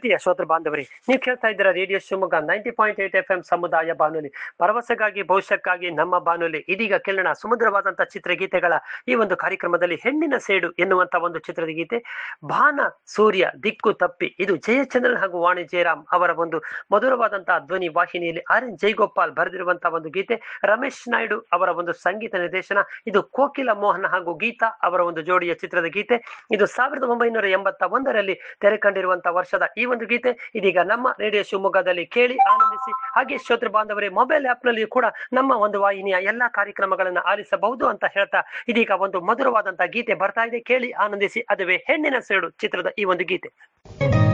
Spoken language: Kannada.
ಪ್ರೀತಿಯ ಶ್ರೋತೃ ಬಾಂಧವರೇ ನೀವು ಕೇಳ್ತಾ ಇದ್ದೀರಾ radio Shivamogga ninety point eight F M ಸಮುದಾಯ ಬಾನುಲಿ ಭರವಸೆಗಾಗಿ ಭವಿಷ್ಯಕ್ಕಾಗಿ ನಮ್ಮ ಬಾನುಲಿ ಇದೀಗ ಕೇಳೋಣ ಸುಮಧುರವಾದಂತಹ ಚಿತ್ರಗೀತೆಗಳ ಈ ಒಂದು ಕಾರ್ಯಕ್ರಮದಲ್ಲಿ ಹೆಣ್ಣಿನ ಸೇಡು ಎನ್ನುವಂತ ಒಂದು ಚಿತ್ರದ ಗೀತೆ ಭಾನ ಸೂರ್ಯ ದಿಕ್ಕು ತಪ್ಪಿ ಇದು ಜಯಚಂದ್ರನ್ ಹಾಗೂ ವಾಣಿ ಜಯರಾಮ್ ಅವರ ಒಂದು ಮಧುರವಾದಂತಹ ಧ್ವನಿ ವಾಹಿನಿಯಲ್ಲಿ ಆರ್ ಎನ್ ಜೈಗೋಪಾಲ್ ಬರೆದಿರುವಂತಹ ಒಂದು ಗೀತೆ ರಮೇಶ್ ನಾಯ್ಡು ಅವರ ಒಂದು ಸಂಗೀತ ನಿರ್ದೇಶನ ಇದು ಕೋಕಿಲ ಮೋಹನ್ ಹಾಗೂ ಗೀತಾ ಅವರ ಒಂದು ಜೋಡಿಯ ಚಿತ್ರದ ಗೀತೆ ಇದು ಸಾವಿರದ ಒಂಬೈನೂರ ಎಂಬತ್ತ ಒಂದರಲ್ಲಿ ತೆರೆ ಕಂಡಿರುವಂತಹ ವರ್ಷದ ಈ ಒಂದು ಗೀತೆ ಇದೀಗ ನಮ್ಮ ರೇಡಿಯೋ ಶಿವಮೊಗ್ಗದಲ್ಲಿ ಕೇಳಿ ಆನಂದಿಸಿ ಹಾಗೆ ಶ್ರೋತೃ ಬಾಂಧವರೇ ಮೊಬೈಲ್ ಆಪ್ ನಲ್ಲಿ ಕೂಡ ನಮ್ಮ ಒಂದು ವಾಹಿನಿಯ ಎಲ್ಲಾ ಕಾರ್ಯಕ್ರಮಗಳನ್ನ ಆಲಿಸಬಹುದು ಅಂತ ಹೇಳ್ತಾ ಇದೀಗ ಒಂದು ಮಧುರವಾದಂತಹ ಗೀತೆ ಬರ್ತಾ ಇದೆ ಕೇಳಿ ಆನಂದಿಸಿ ಅದುವೇ ಹೆಣ್ಣಿನ ಸೇಡು ಚಿತ್ರದ ಈ ಒಂದು ಗೀತೆ